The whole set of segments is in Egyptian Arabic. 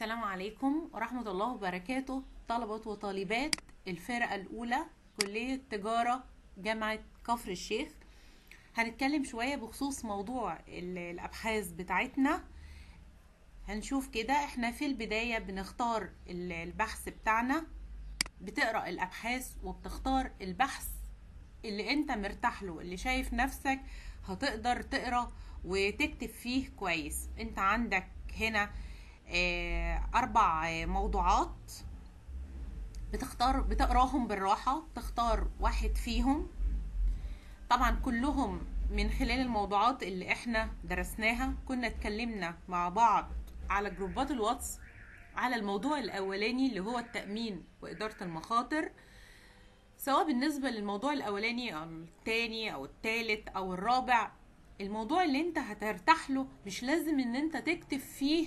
السلام عليكم ورحمة الله وبركاته طلبة وطالبات الفرقة الأولى كلية تجارة جامعة كفر الشيخ هنتكلم شوية بخصوص موضوع ال- الأبحاث بتاعتنا هنشوف كده احنا في البداية بنختار ال- البحث بتاعنا بتقرأ الأبحاث وبتختار البحث اللي انت مرتاح له اللي شايف نفسك هتقدر تقرا وتكتب فيه كويس انت عندك هنا آه، اربع آه، موضوعات بتختار بتقراهم بالراحه تختار واحد فيهم طبعا كلهم من خلال الموضوعات اللي احنا درسناها كنا اتكلمنا مع بعض على جروبات الواتس على الموضوع الاولاني اللي هو التامين واداره المخاطر سواء بالنسبة للموضوع الأولاني أو التاني أو التالت أو الرابع الموضوع اللي انت هترتاح له مش لازم ان انت تكتب فيه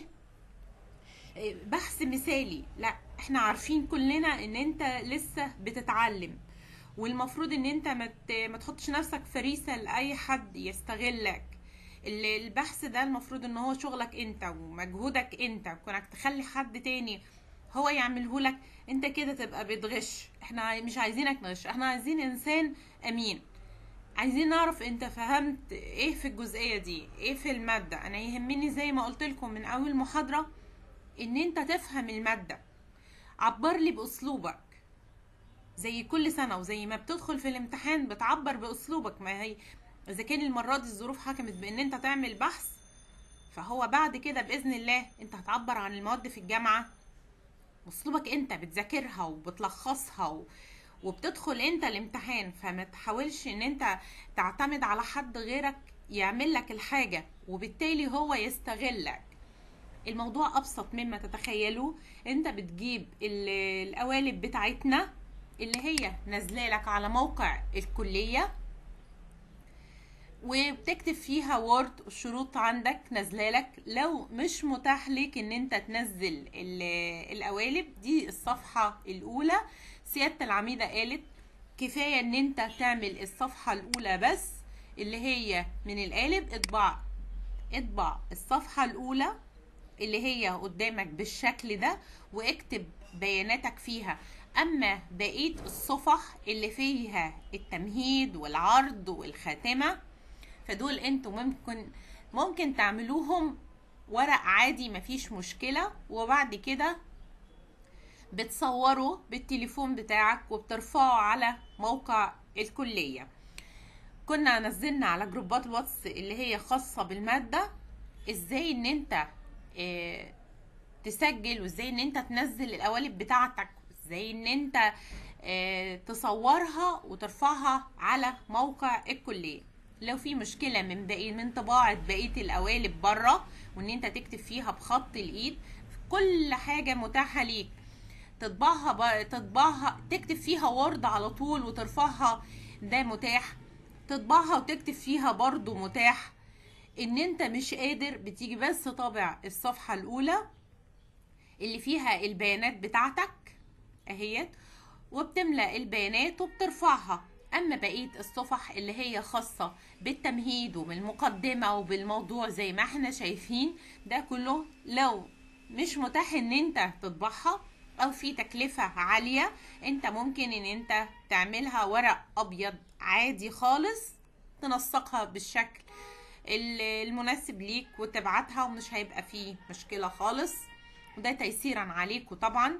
بحث مثالي لا احنا عارفين كلنا ان انت لسه بتتعلم والمفروض ان انت ما ت- ما تحطش نفسك فريسة لأي حد يستغلك ال- البحث ده المفروض ان هو شغلك انت ومجهودك انت كونك تخلي حد تاني هو يعمله لك انت كده تبقى بتغش احنا مش عايزينك نغش احنا عايزين انسان امين عايزين نعرف انت فهمت ايه في الجزئية دي ايه في المادة انا يهمني زي ما قلت لكم من اول محاضرة ان انت تفهم المادة عبر لي باسلوبك زي كل سنة وزي ما بتدخل في الامتحان بتعبر باسلوبك ما هي اذا كان المرة دي الظروف حكمت بان انت تعمل بحث فهو بعد كده باذن الله انت هتعبر عن المواد في الجامعة باسلوبك انت بتذاكرها وبتلخصها و... وبتدخل انت الامتحان فما تحاولش ان انت تعتمد على حد غيرك يعمل لك الحاجة وبالتالي هو يستغلك الموضوع ابسط مما تتخيلوا انت بتجيب ال- القوالب بتاعتنا اللي هي نازله لك على موقع الكليه وبتكتب فيها وورد الشروط عندك نازله لك لو مش متاح ليك ان انت تنزل ال- القوالب دي الصفحه الاولى سياده العميده قالت كفايه ان انت تعمل الصفحه الاولى بس اللي هي من القالب اطبع اطبع الصفحه الاولى اللي هي قدامك بالشكل ده واكتب بياناتك فيها اما بقيه الصفح اللي فيها التمهيد والعرض والخاتمه فدول انتوا ممكن ممكن تعملوهم ورق عادي مفيش مشكله وبعد كده بتصوره بالتليفون بتاعك وبترفعه على موقع الكليه كنا نزلنا على جروبات الواتس اللي هي خاصه بالماده ازاي ان انت اه تسجل وازاي ان انت تنزل القوالب بتاعتك ازاي ان انت اه تصورها وترفعها على موقع الكليه لو في مشكله من باقي من طباعه بقيه القوالب بره وان انت تكتب فيها بخط الايد كل حاجه متاحه ليك تطبعها ب... تطبعها تكتب فيها وورد على طول وترفعها ده متاح تطبعها وتكتب فيها برضو متاح ان انت مش قادر بتيجي بس طابع الصفحة الاولى اللي فيها البيانات بتاعتك اهيت وبتملأ البيانات وبترفعها اما بقية الصفح اللي هي خاصة بالتمهيد وبالمقدمة وبالموضوع زي ما احنا شايفين ده كله لو مش متاح ان انت تطبعها او في تكلفة عالية انت ممكن ان انت تعملها ورق ابيض عادي خالص تنسقها بالشكل ال- المناسب ليك وتبعتها ومش هيبقى فيه مشكلة خالص وده تيسيرا عليكم طبعا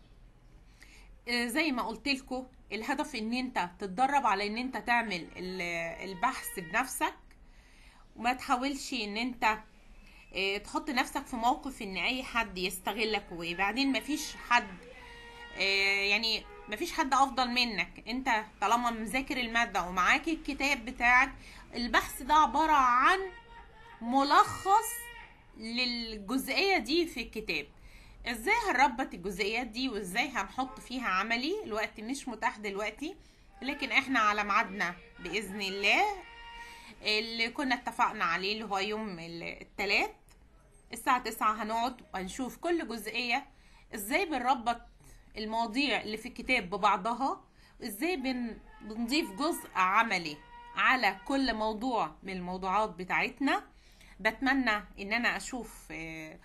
آه، زي ما قلت لكم الهدف ان انت تتدرب على ان انت تعمل ال- البحث بنفسك وما تحاولش ان انت آه، تحط نفسك في موقف ان اي حد يستغلك وبعدين مفيش حد آه، يعني مفيش حد افضل منك انت طالما مذاكر المادة ومعاك الكتاب بتاعك البحث ده عبارة عن ملخص للجزئية دي في الكتاب ازاي هنربط الجزئيات دي وازاي هنحط فيها عملي الوقت مش متاح دلوقتي لكن احنا على ميعادنا باذن الله اللي كنا اتفقنا عليه اللي هو يوم الثلاث الساعة تسعة هنقعد وهنشوف كل جزئية ازاي بنربط المواضيع اللي في الكتاب ببعضها ازاي بن... بنضيف جزء عملي على كل موضوع من الموضوعات بتاعتنا بتمنى ان انا اشوف آه،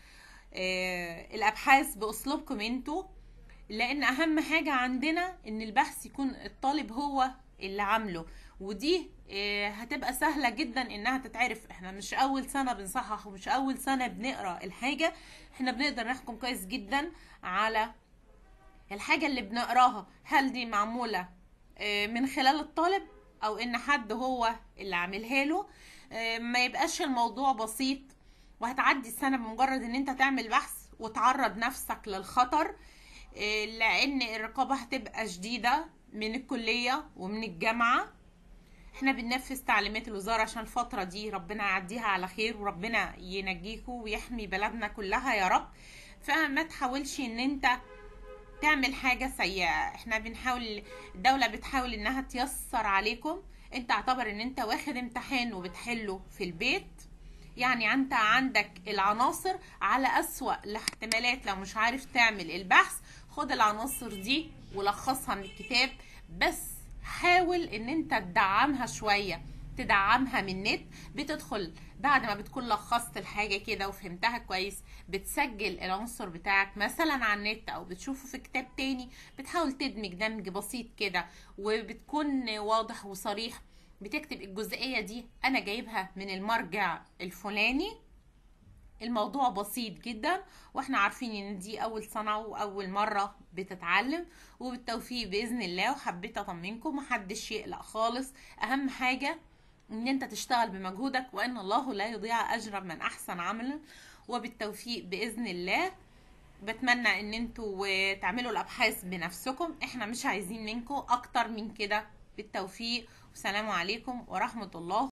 آه، الابحاث باسلوبكم انتوا لان اهم حاجة عندنا ان البحث يكون الطالب هو اللي عامله ودي آه، هتبقى سهلة جدا انها تتعرف احنا مش اول سنة بنصحح ومش اول سنة بنقرا الحاجة احنا بنقدر نحكم كويس جدا على الحاجة اللي بنقراها هل دي معمولة آه، من خلال الطالب او ان حد هو اللي عاملها له آه، ما يبقاش الموضوع بسيط وهتعدي السنة بمجرد ان انت تعمل بحث وتعرض نفسك للخطر آه، لان الرقابة هتبقى شديدة من الكلية ومن الجامعة احنا بننفذ تعليمات الوزارة عشان الفترة دي ربنا يعديها على خير وربنا ينجيكوا ويحمي بلدنا كلها يا رب فما تحاولش ان انت تعمل حاجة سيئة احنا بنحاول الدولة بتحاول انها تيسر عليكم انت اعتبر ان انت واخد امتحان وبتحله في البيت يعني انت عندك العناصر على اسوأ الاحتمالات لو مش عارف تعمل البحث خد العناصر دي ولخصها من الكتاب بس حاول ان انت تدعمها شوية تدعمها من النت بتدخل بعد ما بتكون لخصت الحاجة كده وفهمتها كويس بتسجل العنصر بتاعك مثلا على النت او بتشوفه في كتاب تاني بتحاول تدمج دمج بسيط كده وبتكون واضح وصريح بتكتب الجزئية دي انا جايبها من المرجع الفلاني الموضوع بسيط جدا واحنا عارفين ان دي اول سنة واول مرة بتتعلم وبالتوفيق باذن الله وحبيت اطمنكم محدش يقلق خالص اهم حاجة ان انت تشتغل بمجهودك وان الله لا يضيع اجر من احسن عملا وبالتوفيق باذن الله بتمنى ان انتوا تعملوا الابحاث بنفسكم احنا مش عايزين منكم اكتر من كده بالتوفيق والسلام عليكم ورحمة الله